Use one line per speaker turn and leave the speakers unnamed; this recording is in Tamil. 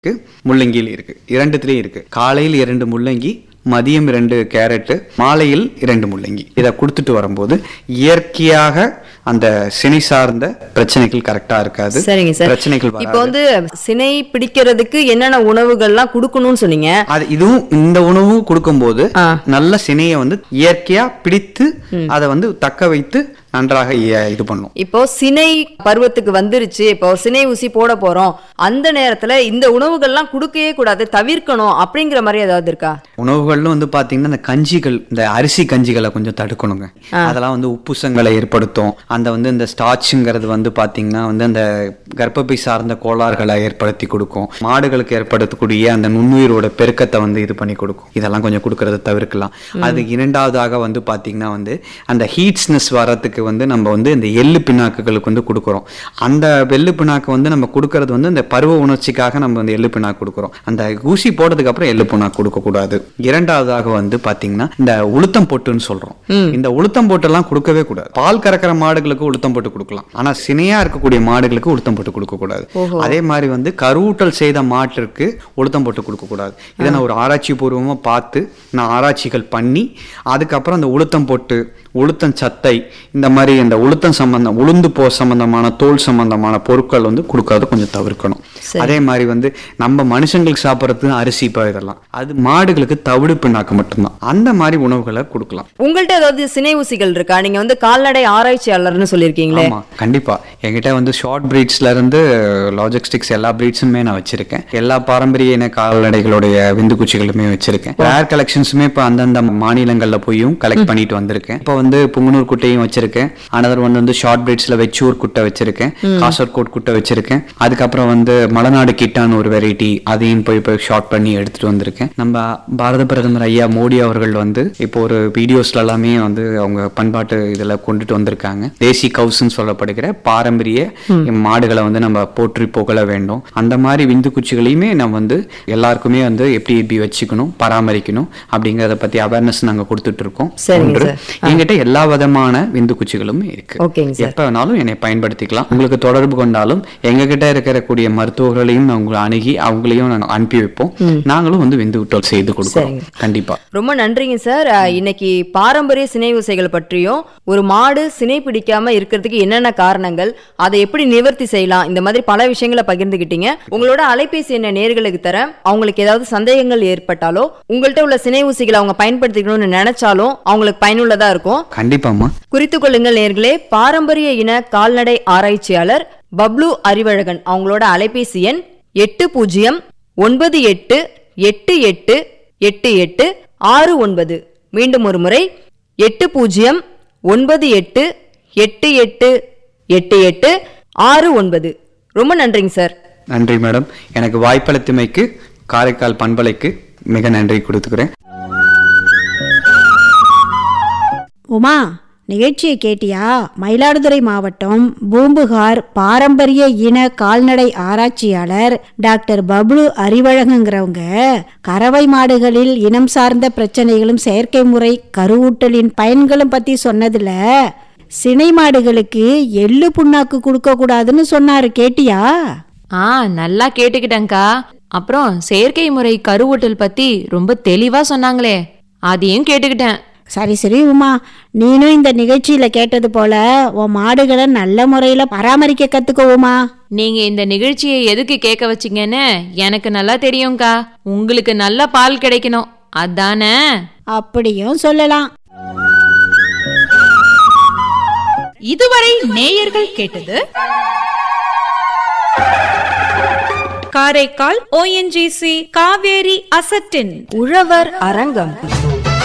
இருக்கு முள்ளங்கியில் இருக்கு இரண்டுத்துலயும் இருக்கு காலையில் இரண்டு முள்ளங்கி மதியம் இரண்டு கேரட்டு மாலையில் இரண்டு முள்ளங்கி இதை கொடுத்துட்டு வரும்போது இயற்கையாக அந்த சினை சார்ந்த பிரச்சனைகள் கரெக்டா இருக்காது
சரிங்க சார்
பிரச்சனைகள்
இப்போ
வராது
வந்து சினை பிடிக்கிறதுக்கு என்னென்ன உணவுகள்லாம் கொடுக்கணும்னு சொன்னீங்க
அது இதுவும் இந்த உணவு கொடுக்கும்போது
ஆ.
நல்ல சினையை வந்து இயற்கையா பிடித்து அதை வந்து தக்க வைத்து நன்றாக இய- இது பண்ணும்
இப்போ சினை பருவத்துக்கு வந்துருச்சு இப்போ சினை ஊசி போட போறோம் அந்த நேரத்துல இந்த உணவுகள்லாம் கொடுக்கவே கூடாது தவிர்க்கணும் அப்படிங்கிற மாதிரி ஏதாவது இருக்கா
உணவுகள்னு வந்து பாத்தீங்கன்னா இந்த கஞ்சிகள் இந்த அரிசி கஞ்சிகளை கொஞ்சம் தடுக்கணுங்க அதெல்லாம் வந்து உப்புசங்களை ஏற்படுத்தும் அந்த வந்து இந்த ஸ்டார்ச்ங்கிறது வந்து பாத்தீங்கன்னா வந்து அந்த கர்ப்பப்பை சார்ந்த கோளாறுகளை ஏற்படுத்தி கொடுக்கும் மாடுகளுக்கு ஏற்படுத்தக்கூடிய அந்த நுண்ணுயிரோட பெருக்கத்தை வந்து இது பண்ணி கொடுக்கும் இதெல்லாம் கொஞ்சம் கொடுக்கறத தவிர்க்கலாம் அது இரண்டாவதாக வந்து பாத்தீங்கன்னா வந்து அந்த ஹீட்ஸ்னஸ் வரத்துக்கு வந்து நம்ம வந்து இந்த எள்ளு பிண்ணாக்குகளுக்கு வந்து கொடுக்குறோம் அந்த எள்ளு பிண்ணாக்கு வந்து நம்ம கொடுக்கறது வந்து இந்த பருவ உணர்ச்சிக்காக நம்ம வந்து எள்ளு பிண்ணாக்கு கொடுக்குறோம் அந்த ஊசி போட்டதுக்கு அப்புறம் எள்ளு பிண்ணாக்கு கொடுக்க கூடாது இரண்டாவதாக வந்து பாத்தீங்கன்னா இந்த உளுத்தம் பொட்டுன்னு சொல்றோம் இந்த உளுத்தம் பொட்டெல்லாம் கொடுக்கவே கூடாது பால் கறக்கிற மாடுகளுக்கு உளுத்தம் போட்டு கொடுக்கலாம் ஆனா சினையா இருக்கக்கூடிய மாடுகளுக்கு உளுத்தம் போட்டு கொடுக்க கூடாது அதே மாதிரி வந்து கருவூட்டல் செய்த மாட்டிற்கு உளுத்தம் போட்டு கொடுக்க கூடாது இதை நான் ஒரு ஆராய்ச்சி பூர்வமா பார்த்து நான் ஆராய்ச்சிகள் பண்ணி அதுக்கப்புறம் அந்த உளுத்தம் போட்டு உளுத்தம் சத்தை இந்த மாதிரி இந்த உளுத்தம் சம்பந்தம் உளுந்து போ சம்பந்தமான தோல் சம்பந்தமான பொருட்கள் வந்து கொடுக்கறத கொஞ்சம் தவிர்க்கணும் அதே மாதிரி வந்து நம்ம மனுஷங்களுக்கு சாப்பிட்றது அரிசி இப்போ இதெல்லாம் அது மாடுகளுக்கு தவிடு பிண்ணாக்கு மட்டும்தான் அந்த மாதிரி உணவுகளை கொடுக்கலாம்
உங்கள்ட்ட ஏதாவது சினை ஊசிகள் இருக்கா நீங்க வந்து கால்நடை ஆராய்ச்சியாளர்னு சொல்லியிருக்கீங்களே
ஆமா கண்டிப்பா என்கிட்ட வந்து ஷார்ட் பிரீட்ஸ்ல இருந்து லாஜிஸ்டிக்ஸ் எல்லா பிரீட்ஸுமே நான் வச்சிருக்கேன் எல்லா பாரம்பரிய இன கால்நடைகளுடைய விந்து குச்சிகளுமே வச்சிருக்கேன் ரேர் கலெக்ஷன்ஸுமே இப்போ அந்தந்த மாநிலங்கள்ல போயும் கலெக்ட் பண்ணிட்டு வந்திருக்கேன் இப்போ வந்து புங்குனூர் குட்டையும் வச்சிருக்கேன் அனதர் ஒன் வந்து ஷார்ட் பிரீட்ஸ்ல வெச்சூர் குட்டை வச்சிருக்கேன் காசர்கோட் குட்டை வச்சிருக்கேன் அதுக்கப்புறம் வந்து மலநாடு கிட்டான்னு ஒரு வெரைட்டி அதையும் போய் போய் ஷார்ட் பண்ணி எடுத்துட்டு வந்திருக்கேன் நம்ம பாரத பிரதமர் ஐயா மோடி அவர்கள் வந்து இப்போ ஒரு வீடியோஸ்ல எல்லாமே வந்து அவங்க பண்பாட்டு இதுல கொண்டுட்டு வந்திருக்காங்க தேசி கவுஸ்ன்னு சொல்லப்படுகிற பாரம்பரிய மாடுகளை வந்து நம்ம போற்றி புகழ வேண்டும் அந்த மாதிரி விந்து குச்சிகளையுமே நம்ம வந்து எல்லாருக்குமே வந்து எப்படி எப்படி வச்சுக்கணும் பராமரிக்கணும் அப்படிங்கறத பத்தி அவேர்னஸ் நாங்க கொடுத்துட்டு இருக்கோம்
சரிங்க
ஒன்று.
சார்.
எங்கிட்ட எல்லா விதமான விந்து குச்சிகளும் இருக்கு
ஓகேங்க சார்
எப்ப வேணாலும் என்னை பயன்படுத்திக்கலாம் உங்களுக்கு தொடர்பு கொண்டாலும் எங்க கிட்ட இருக்கக்கூடிய மருத்துவர்களையும் நாங்க அணுகி அவங்களையும் நாங்க அனுப்பி வைப்போம் நாங்களும் வந்து விந்து விட்டோல் செய்து கொடுக்கிறோம் கண்டிப்பா
ரொம்ப நன்றிங்க சார் அஹ், இன்னைக்கு பாரம்பரிய சினை ஊசைகள் பற்றியும் ஒரு மாடு சினை பிடிக்காம இருக்கிறதுக்கு என்னென்ன காரணங்கள் அதை எப்படி நிவர்த்தி செய்யலாம் இந்த மாதிரி பல விஷயங்களை பகிர்ந்துக்கிட்டீங்க உங்களோட அலைபேசி என்ன நேர்களுக்கு தரேன் அவங்களுக்கு ஏதாவது சந்தேகங்கள் ஏற்பட்டாலோ உங்கள்ட்ட உள்ள சினை ஊசிகளை அவங்க பயன்படுத்திக்கணும்னு நினைச்சாலும் அவங்களுக்கு பயனுள்ளதா இருக்கும்
கண்டிப்பாம்மா
குறித்துக் கொள்ளுங்கள் நேர்களே பாரம்பரிய இன கால்நடை ஆராய்ச்சியாளர் பப்ளு அறிவழகன் அவங்களோட அலைபேசி எண் எட்டு பூஜ்ஜியம் ஒன்பது எட்டு எட்டு எட்டு எட்டு எட்டு ஆறு ஒன்பது மீண்டும் ஒரு முறை எட்டு பூஜ்ஜியம் ஒன்பது எட்டு எட்டு எட்டு எட்டு எட்டு ஆறு ஒன்பது ரொம்ப நன்றிங்க சார்
நன்றி மேடம் எனக்கு வாய்ப்பளித்தமைக்கு காரைக்கால் பண்பலைக்கு மிக நன்றி கொடுத்துக்கிறேன்
உமா நிகழ்ச்சியை கேட்டியா மயிலாடுதுறை மாவட்டம் பூம்புகார் பாரம்பரிய இன கால்நடை ஆராய்ச்சியாளர் டாக்டர் பப்ளு அறிவழகுங்கிறவங்க கறவை மாடுகளில் இனம் சார்ந்த பிரச்சனைகளும் செயற்கை முறை கருவூட்டலின் பயன்களும் பத்தி சொன்னதுல சினை மாடுகளுக்கு எள்ளு புண்ணாக்கு கொடுக்க கூடாதுன்னு சொன்னாரு கேட்டியா
ஆ நல்லா கேட்டுக்கிட்டேங்க்கா அப்புறம் செயற்கை முறை கருவூட்டல் பத்தி ரொம்ப தெளிவா சொன்னாங்களே அதையும் கேட்டுக்கிட்டேன்
சரி சரி உமா நீனும் இந்த நிகழ்ச்சியில கேட்டது போல உன் மாடுகளை நல்ல முறையில பராமரிக்க கத்துக்கோ உமா
நீங்க இந்த நிகழ்ச்சியை எதுக்கு கேட்க வச்சீங்கன்னு எனக்கு நல்லா தெரியும்க்கா உங்களுக்கு நல்ல பால் கிடைக்கணும் அதானே
அப்படியும் சொல்லலாம்
இதுவரை நேயர்கள் கேட்டது காரைக்கால் ஓஎன்ஜிசி காவேரி அசட்டின்
உழவர் அரங்கம்